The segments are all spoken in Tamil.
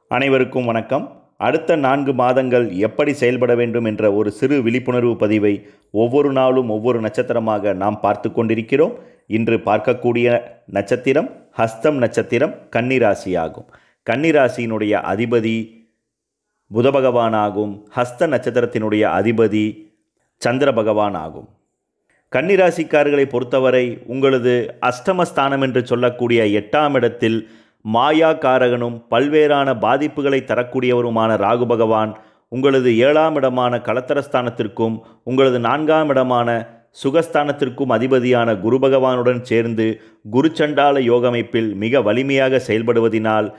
அனைவருக்கும் வணக்கம் அடுத்த நான்கு மாதங்கள் எப்படி செயல்பட வேண்டும் என்ற ஒரு சிறு விழிப்புணர்வு பதிவை ஒவ்வொரு நாளும் ஒவ்வொரு நட்சத்திரமாக நாம் பார்த்து கொண்டிருக்கிறோம் இன்று பார்க்கக்கூடிய நட்சத்திரம் ஹஸ்தம் நட்சத்திரம் கன்னிராசியாகும் கன்னிராசியினுடைய அதிபதி புத பகவானாகும் ஹஸ்த நட்சத்திரத்தினுடைய அதிபதி சந்திர பகவான் ஆகும் கன்னிராசிக்காரர்களை பொறுத்தவரை உங்களது அஷ்டமஸ்தானம் என்று சொல்லக்கூடிய எட்டாம் இடத்தில் மாயா காரகனும் பல்வேறான பாதிப்புகளை தரக்கூடியவருமான ராகு பகவான் உங்களது ஏழாம் இடமான கலத்தரஸ்தானத்திற்கும் உங்களது நான்காம் இடமான சுகஸ்தானத்திற்கும் அதிபதியான குரு பகவானுடன் சேர்ந்து குருச்சண்டால யோகமைப்பில் மிக வலிமையாக செயல்படுவதினால்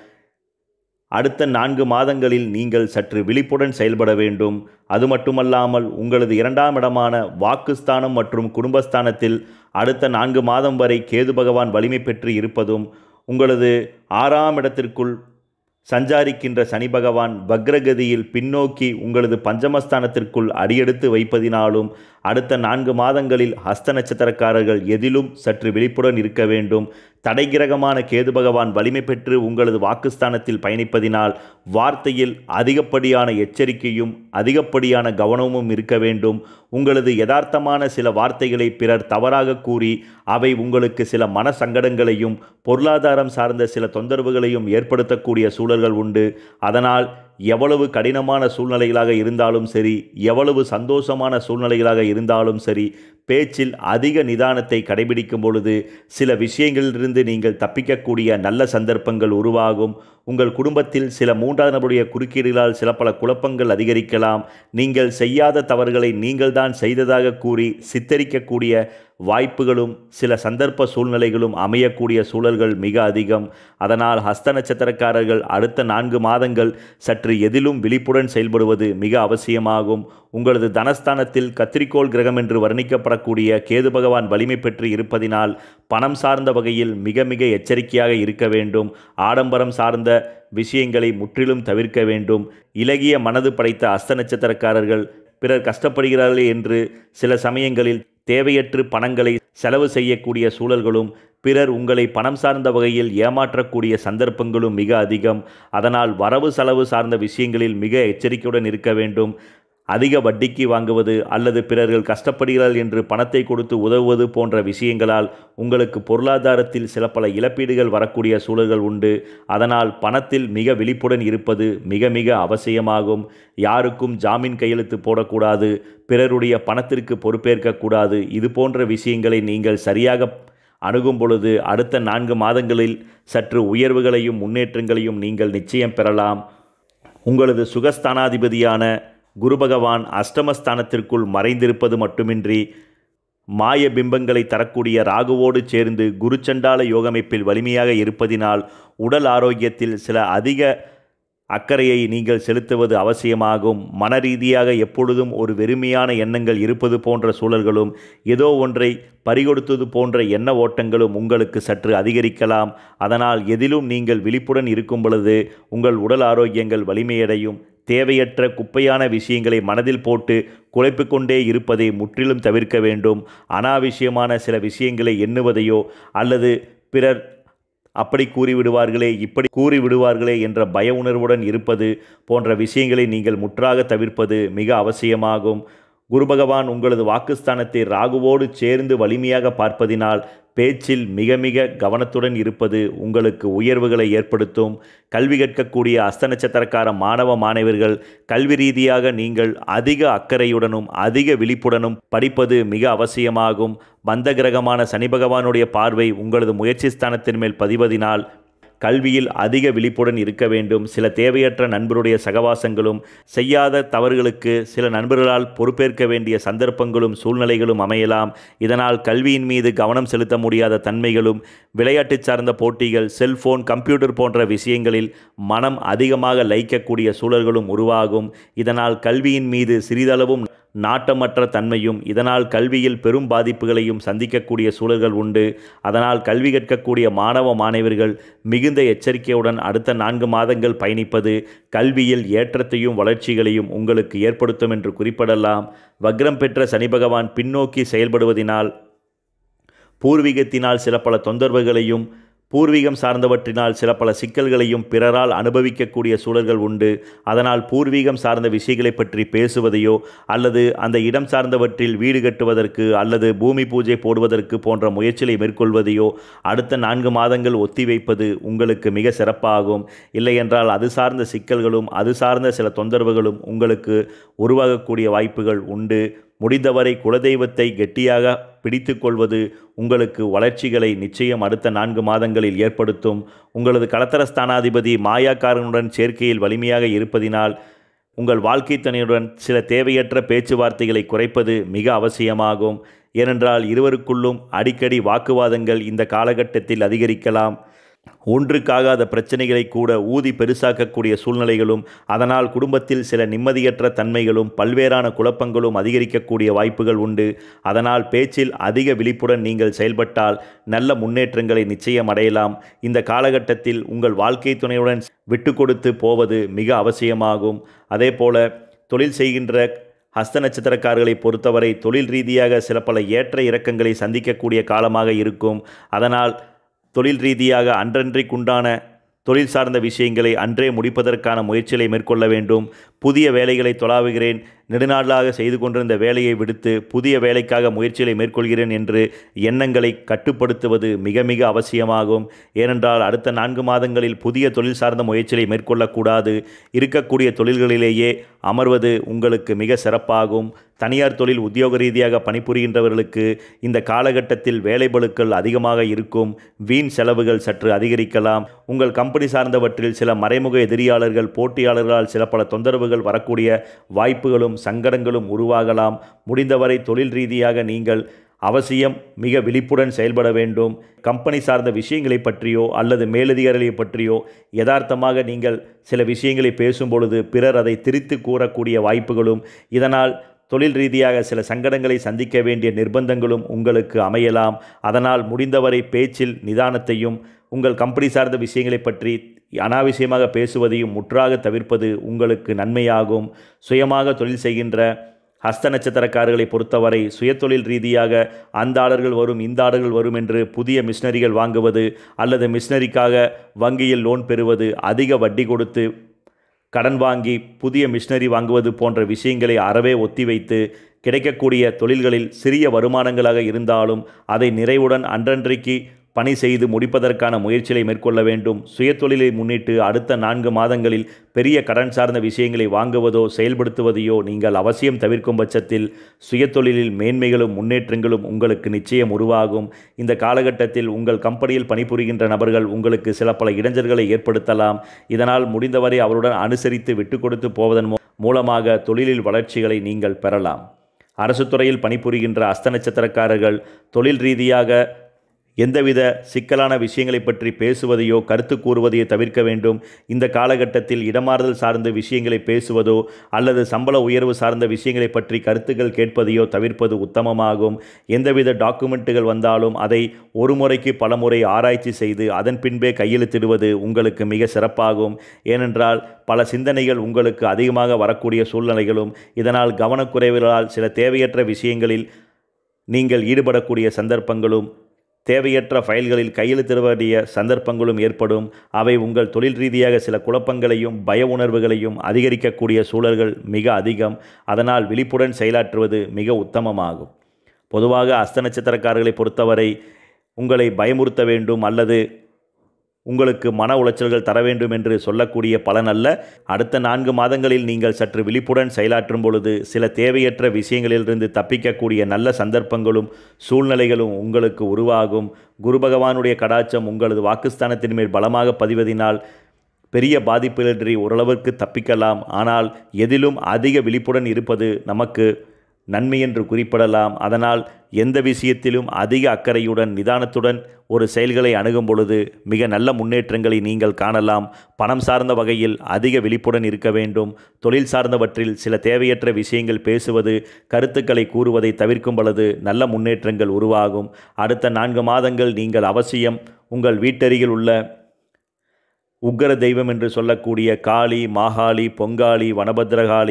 அடுத்த நான்கு மாதங்களில் நீங்கள் சற்று விழிப்புடன் செயல்பட வேண்டும் அது மட்டுமல்லாமல் உங்களது இரண்டாம் இடமான வாக்குஸ்தானம் மற்றும் குடும்பஸ்தானத்தில் அடுத்த நான்கு மாதம் வரை கேது பகவான் வலிமை பெற்று இருப்பதும் உங்களது ஆறாம் இடத்திற்குள் சஞ்சாரிக்கின்ற சனி பகவான் வக்ரகதியில் பின்னோக்கி உங்களது பஞ்சமஸ்தானத்திற்குள் அடியெடுத்து வைப்பதினாலும் அடுத்த நான்கு மாதங்களில் ஹஸ்த நட்சத்திரக்காரர்கள் எதிலும் சற்று விழிப்புடன் இருக்க வேண்டும் தடைகிரகமான கேது பகவான் வலிமை பெற்று உங்களது வாக்குஸ்தானத்தில் பயணிப்பதினால் வார்த்தையில் அதிகப்படியான எச்சரிக்கையும் அதிகப்படியான கவனமும் இருக்க வேண்டும் உங்களது யதார்த்தமான சில வார்த்தைகளை பிறர் தவறாக கூறி அவை உங்களுக்கு சில மன சங்கடங்களையும் பொருளாதாரம் சார்ந்த சில தொந்தரவுகளையும் ஏற்படுத்தக்கூடிய சூழல்கள் உண்டு அதனால் எவ்வளவு கடினமான சூழ்நிலைகளாக இருந்தாலும் சரி எவ்வளவு சந்தோஷமான சூழ்நிலைகளாக இருந்தாலும் சரி பேச்சில் அதிக நிதானத்தை கடைபிடிக்கும் பொழுது சில விஷயங்களிலிருந்து நீங்கள் தப்பிக்கக்கூடிய நல்ல சந்தர்ப்பங்கள் உருவாகும் உங்கள் குடும்பத்தில் சில மூன்றாவது நபருடைய குறுக்கீடுகளால் சில பல குழப்பங்கள் அதிகரிக்கலாம் நீங்கள் செய்யாத தவறுகளை நீங்கள்தான் செய்ததாக கூறி சித்தரிக்கக்கூடிய வாய்ப்புகளும் சில சந்தர்ப்ப சூழ்நிலைகளும் அமையக்கூடிய சூழல்கள் மிக அதிகம் அதனால் ஹஸ்த நட்சத்திரக்காரர்கள் அடுத்த நான்கு மாதங்கள் சற்று எதிலும் விழிப்புடன் செயல்படுவது மிக அவசியமாகும் உங்களது தனஸ்தானத்தில் கத்திரிக்கோள் கிரகம் என்று வர்ணிக்கப்படக்கூடிய கேது பகவான் வலிமை பெற்று இருப்பதினால் பணம் சார்ந்த வகையில் மிக மிக எச்சரிக்கையாக இருக்க வேண்டும் ஆடம்பரம் சார்ந்த விஷயங்களை முற்றிலும் தவிர்க்க வேண்டும் இலகிய மனது படைத்த அஸ்த நட்சத்திரக்காரர்கள் பிறர் கஷ்டப்படுகிறார்கள் என்று சில சமயங்களில் தேவையற்று பணங்களை செலவு செய்யக்கூடிய சூழல்களும் பிறர் உங்களை பணம் சார்ந்த வகையில் ஏமாற்றக்கூடிய சந்தர்ப்பங்களும் மிக அதிகம் அதனால் வரவு செலவு சார்ந்த விஷயங்களில் மிக எச்சரிக்கையுடன் இருக்க வேண்டும் அதிக வட்டிக்கு வாங்குவது அல்லது பிறர்கள் கஷ்டப்படுகிறார்கள் என்று பணத்தை கொடுத்து உதவுவது போன்ற விஷயங்களால் உங்களுக்கு பொருளாதாரத்தில் சில பல இழப்பீடுகள் வரக்கூடிய சூழல்கள் உண்டு அதனால் பணத்தில் மிக விழிப்புடன் இருப்பது மிக மிக அவசியமாகும் யாருக்கும் ஜாமீன் கையெழுத்து போடக்கூடாது பிறருடைய பணத்திற்கு பொறுப்பேற்கக்கூடாது இது போன்ற விஷயங்களை நீங்கள் சரியாக அணுகும் பொழுது அடுத்த நான்கு மாதங்களில் சற்று உயர்வுகளையும் முன்னேற்றங்களையும் நீங்கள் நிச்சயம் பெறலாம் உங்களது சுகஸ்தானாதிபதியான குரு பகவான் அஷ்டமஸ்தானத்திற்குள் மறைந்திருப்பது மட்டுமின்றி மாய பிம்பங்களை தரக்கூடிய ராகுவோடு சேர்ந்து குருச்சண்டால யோகமைப்பில் வலிமையாக இருப்பதினால் உடல் ஆரோக்கியத்தில் சில அதிக அக்கறையை நீங்கள் செலுத்துவது அவசியமாகும் மன ரீதியாக எப்பொழுதும் ஒரு வெறுமையான எண்ணங்கள் இருப்பது போன்ற சூழல்களும் ஏதோ ஒன்றை பறிகொடுத்தது போன்ற எண்ண ஓட்டங்களும் உங்களுக்கு சற்று அதிகரிக்கலாம் அதனால் எதிலும் நீங்கள் விழிப்புடன் இருக்கும் பொழுது உங்கள் உடல் ஆரோக்கியங்கள் வலிமையடையும் தேவையற்ற குப்பையான விஷயங்களை மனதில் போட்டு குழைப்பு கொண்டே இருப்பதை முற்றிலும் தவிர்க்க வேண்டும் அனாவசியமான சில விஷயங்களை எண்ணுவதையோ அல்லது பிறர் அப்படி கூறிவிடுவார்களே இப்படி கூறி விடுவார்களே என்ற பய உணர்வுடன் இருப்பது போன்ற விஷயங்களை நீங்கள் முற்றாக தவிர்ப்பது மிக அவசியமாகும் குரு பகவான் உங்களது வாக்குஸ்தானத்தை ராகுவோடு சேர்ந்து வலிமையாக பார்ப்பதினால் பேச்சில் மிக மிக கவனத்துடன் இருப்பது உங்களுக்கு உயர்வுகளை ஏற்படுத்தும் கல்வி கற்கக்கூடிய அஸ்த நட்சத்திரக்கார மாணவ மாணவர்கள் கல்வி ரீதியாக நீங்கள் அதிக அக்கறையுடனும் அதிக விழிப்புடனும் படிப்பது மிக அவசியமாகும் பந்த கிரகமான சனி பகவானுடைய பார்வை உங்களது முயற்சி ஸ்தானத்தின் மேல் பதிவதினால் கல்வியில் அதிக விழிப்புடன் இருக்க வேண்டும் சில தேவையற்ற நண்பருடைய சகவாசங்களும் செய்யாத தவறுகளுக்கு சில நண்பர்களால் பொறுப்பேற்க வேண்டிய சந்தர்ப்பங்களும் சூழ்நிலைகளும் அமையலாம் இதனால் கல்வியின் மீது கவனம் செலுத்த முடியாத தன்மைகளும் விளையாட்டு சார்ந்த போட்டிகள் செல்போன் கம்ப்யூட்டர் போன்ற விஷயங்களில் மனம் அதிகமாக லயிக்கக்கூடிய சூழல்களும் உருவாகும் இதனால் கல்வியின் மீது சிறிதளவும் நாட்டமற்ற தன்மையும் இதனால் கல்வியில் பெரும் பாதிப்புகளையும் சந்திக்கக்கூடிய சூழல்கள் உண்டு அதனால் கல்வி கற்கக்கூடிய மாணவ மாணவர்கள் மிகுந்த எச்சரிக்கையுடன் அடுத்த நான்கு மாதங்கள் பயணிப்பது கல்வியில் ஏற்றத்தையும் வளர்ச்சிகளையும் உங்களுக்கு ஏற்படுத்தும் என்று குறிப்பிடலாம் வக்ரம் பெற்ற சனி பகவான் பின்னோக்கி செயல்படுவதினால் பூர்வீகத்தினால் சில பல தொந்தரவுகளையும் பூர்வீகம் சார்ந்தவற்றினால் சில பல சிக்கல்களையும் பிறரால் அனுபவிக்கக்கூடிய சூழல்கள் உண்டு அதனால் பூர்வீகம் சார்ந்த விஷயங்களை பற்றி பேசுவதையோ அல்லது அந்த இடம் சார்ந்தவற்றில் வீடு கட்டுவதற்கு அல்லது பூமி பூஜை போடுவதற்கு போன்ற முயற்சிகளை மேற்கொள்வதையோ அடுத்த நான்கு மாதங்கள் ஒத்திவைப்பது உங்களுக்கு மிக சிறப்பாகும் இல்லையென்றால் அது சார்ந்த சிக்கல்களும் அது சார்ந்த சில தொந்தரவுகளும் உங்களுக்கு உருவாகக்கூடிய வாய்ப்புகள் உண்டு முடிந்தவரை குலதெய்வத்தை கெட்டியாக பிடித்து கொள்வது உங்களுக்கு வளர்ச்சிகளை நிச்சயம் அடுத்த நான்கு மாதங்களில் ஏற்படுத்தும் உங்களது கலத்தரஸ்தானாதிபதி மாயாக்காரனுடன் சேர்க்கையில் வலிமையாக இருப்பதினால் உங்கள் வாழ்க்கை துணையுடன் சில தேவையற்ற பேச்சுவார்த்தைகளை குறைப்பது மிக அவசியமாகும் ஏனென்றால் இருவருக்குள்ளும் அடிக்கடி வாக்குவாதங்கள் இந்த காலகட்டத்தில் அதிகரிக்கலாம் ஒன்றுக்காகாத பிரச்சனைகளை கூட ஊதி பெருசாக்கக்கூடிய சூழ்நிலைகளும் அதனால் குடும்பத்தில் சில நிம்மதியற்ற தன்மைகளும் பல்வேறான குழப்பங்களும் அதிகரிக்கக்கூடிய வாய்ப்புகள் உண்டு அதனால் பேச்சில் அதிக விழிப்புடன் நீங்கள் செயல்பட்டால் நல்ல முன்னேற்றங்களை நிச்சயம் அடையலாம் இந்த காலகட்டத்தில் உங்கள் வாழ்க்கை துணையுடன் விட்டு கொடுத்து போவது மிக அவசியமாகும் அதேபோல தொழில் செய்கின்ற ஹஸ்த நட்சத்திரக்காரர்களை பொறுத்தவரை தொழில் ரீதியாக சில பல ஏற்ற இறக்கங்களை சந்திக்கக்கூடிய காலமாக இருக்கும் அதனால் தொழில் ரீதியாக அன்றன்றைக்குண்டான தொழில் சார்ந்த விஷயங்களை அன்றே முடிப்பதற்கான முயற்சிகளை மேற்கொள்ள வேண்டும் புதிய வேலைகளை தொலாவுகிறேன் நெடுநாளாக செய்து கொண்டிருந்த வேலையை விடுத்து புதிய வேலைக்காக முயற்சிகளை மேற்கொள்கிறேன் என்று எண்ணங்களை கட்டுப்படுத்துவது மிக மிக அவசியமாகும் ஏனென்றால் அடுத்த நான்கு மாதங்களில் புதிய தொழில் சார்ந்த முயற்சிகளை மேற்கொள்ளக்கூடாது இருக்கக்கூடிய தொழில்களிலேயே அமர்வது உங்களுக்கு மிக சிறப்பாகும் தனியார் தொழில் உத்தியோக ரீதியாக பணிபுரிகின்றவர்களுக்கு இந்த காலகட்டத்தில் வேலைபளுக்கள் அதிகமாக இருக்கும் வீண் செலவுகள் சற்று அதிகரிக்கலாம் உங்கள் கம்பெனி சார்ந்தவற்றில் சில மறைமுக எதிரியாளர்கள் போட்டியாளர்களால் சில பல தொந்தரவுகள் வரக்கூடிய வாய்ப்புகளும் சங்கடங்களும் உருவாகலாம் முடிந்தவரை தொழில் ரீதியாக நீங்கள் அவசியம் மிக விழிப்புடன் செயல்பட வேண்டும் கம்பெனி சார்ந்த விஷயங்களை பற்றியோ அல்லது மேலதிகாரிகளை பற்றியோ யதார்த்தமாக நீங்கள் சில விஷயங்களை பேசும்பொழுது பிறர் அதை திரித்து கூறக்கூடிய வாய்ப்புகளும் இதனால் தொழில் ரீதியாக சில சங்கடங்களை சந்திக்க வேண்டிய நிர்பந்தங்களும் உங்களுக்கு அமையலாம் அதனால் முடிந்தவரை பேச்சில் நிதானத்தையும் உங்கள் கம்பெனி சார்ந்த விஷயங்களை பற்றி அனாவசியமாக பேசுவதையும் முற்றாக தவிர்ப்பது உங்களுக்கு நன்மையாகும் சுயமாக தொழில் செய்கின்ற ஹஸ்த நட்சத்திரக்காரர்களை பொறுத்தவரை சுயதொழில் ரீதியாக அந்த ஆர்டர்கள் வரும் இந்த ஆர்டர்கள் வரும் என்று புதிய மிஷினரிகள் வாங்குவது அல்லது மிஷினரிக்காக வங்கியில் லோன் பெறுவது அதிக வட்டி கொடுத்து கடன் வாங்கி புதிய மிஷினரி வாங்குவது போன்ற விஷயங்களை அறவே ஒத்திவைத்து கிடைக்கக்கூடிய தொழில்களில் சிறிய வருமானங்களாக இருந்தாலும் அதை நிறைவுடன் அன்றன்றைக்கு பணி செய்து முடிப்பதற்கான முயற்சிகளை மேற்கொள்ள வேண்டும் சுயதொழிலை முன்னிட்டு அடுத்த நான்கு மாதங்களில் பெரிய கடன் சார்ந்த விஷயங்களை வாங்குவதோ செயல்படுத்துவதையோ நீங்கள் அவசியம் தவிர்க்கும் பட்சத்தில் சுயதொழிலில் மேன்மைகளும் முன்னேற்றங்களும் உங்களுக்கு நிச்சயம் உருவாகும் இந்த காலகட்டத்தில் உங்கள் கம்பெனியில் பணிபுரிகின்ற நபர்கள் உங்களுக்கு சில பல இடைஞ்சல்களை ஏற்படுத்தலாம் இதனால் முடிந்தவரை அவருடன் அனுசரித்து விட்டு கொடுத்து போவதன் மூலமாக தொழிலில் வளர்ச்சிகளை நீங்கள் பெறலாம் அரசு துறையில் பணிபுரிகின்ற அஸ்த நட்சத்திரக்காரர்கள் தொழில் ரீதியாக எந்தவித சிக்கலான விஷயங்களை பற்றி பேசுவதையோ கருத்து கூறுவதையோ தவிர்க்க வேண்டும் இந்த காலகட்டத்தில் இடமாறுதல் சார்ந்த விஷயங்களை பேசுவதோ அல்லது சம்பள உயர்வு சார்ந்த விஷயங்களை பற்றி கருத்துக்கள் கேட்பதையோ தவிர்ப்பது உத்தமமாகும் எந்தவித டாக்குமெண்ட்டுகள் வந்தாலும் அதை ஒரு முறைக்கு பலமுறை ஆராய்ச்சி செய்து அதன் பின்பே கையெழுத்திடுவது உங்களுக்கு மிக சிறப்பாகும் ஏனென்றால் பல சிந்தனைகள் உங்களுக்கு அதிகமாக வரக்கூடிய சூழ்நிலைகளும் இதனால் கவனக்குறைவுகளால் சில தேவையற்ற விஷயங்களில் நீங்கள் ஈடுபடக்கூடிய சந்தர்ப்பங்களும் தேவையற்ற ஃபைல்களில் கையெழுத்திட வேண்டிய சந்தர்ப்பங்களும் ஏற்படும் அவை உங்கள் தொழில் ரீதியாக சில குழப்பங்களையும் பய உணர்வுகளையும் அதிகரிக்கக்கூடிய சூழல்கள் மிக அதிகம் அதனால் விழிப்புடன் செயலாற்றுவது மிக உத்தமமாகும் பொதுவாக அஸ்த நட்சத்திரக்காரர்களை பொறுத்தவரை உங்களை பயமுறுத்த வேண்டும் அல்லது உங்களுக்கு மன உளைச்சல்கள் தர வேண்டும் என்று சொல்லக்கூடிய பலன் அல்ல அடுத்த நான்கு மாதங்களில் நீங்கள் சற்று விழிப்புடன் செயலாற்றும் பொழுது சில தேவையற்ற விஷயங்களிலிருந்து தப்பிக்கக்கூடிய நல்ல சந்தர்ப்பங்களும் சூழ்நிலைகளும் உங்களுக்கு உருவாகும் குரு பகவானுடைய கடாச்சம் உங்களது வாக்குஸ்தானத்தின் மேல் பலமாக பதிவதினால் பெரிய பாதிப்பிலின்றி ஓரளவிற்கு தப்பிக்கலாம் ஆனால் எதிலும் அதிக விழிப்புடன் இருப்பது நமக்கு நன்மை என்று குறிப்பிடலாம் அதனால் எந்த விஷயத்திலும் அதிக அக்கறையுடன் நிதானத்துடன் ஒரு செயல்களை அணுகும் பொழுது மிக நல்ல முன்னேற்றங்களை நீங்கள் காணலாம் பணம் சார்ந்த வகையில் அதிக விழிப்புடன் இருக்க வேண்டும் தொழில் சார்ந்தவற்றில் சில தேவையற்ற விஷயங்கள் பேசுவது கருத்துக்களை கூறுவதை தவிர்க்கும் பொழுது நல்ல முன்னேற்றங்கள் உருவாகும் அடுத்த நான்கு மாதங்கள் நீங்கள் அவசியம் உங்கள் வீட்டருகில் உள்ள உக்கர தெய்வம் என்று சொல்லக்கூடிய காளி மாகாளி பொங்காளி வனபத்ரகாளி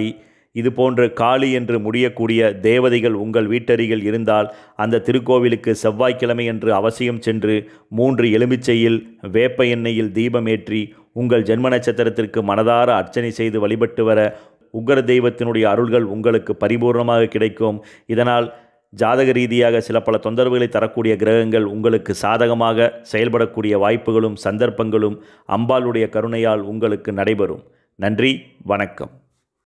இது போன்று காளி என்று முடியக்கூடிய தேவதைகள் உங்கள் வீட்டருகில் இருந்தால் அந்த திருக்கோவிலுக்கு செவ்வாய்க்கிழமை என்று அவசியம் சென்று மூன்று எலுமிச்சையில் வேப்ப எண்ணெயில் தீபமேற்றி உங்கள் ஜென்ம நட்சத்திரத்திற்கு மனதார அர்ச்சனை செய்து வழிபட்டு வர உக்கர தெய்வத்தினுடைய அருள்கள் உங்களுக்கு பரிபூர்ணமாக கிடைக்கும் இதனால் ஜாதக ரீதியாக சில பல தொந்தரவுகளை தரக்கூடிய கிரகங்கள் உங்களுக்கு சாதகமாக செயல்படக்கூடிய வாய்ப்புகளும் சந்தர்ப்பங்களும் அம்பாளுடைய கருணையால் உங்களுக்கு நடைபெறும் நன்றி வணக்கம்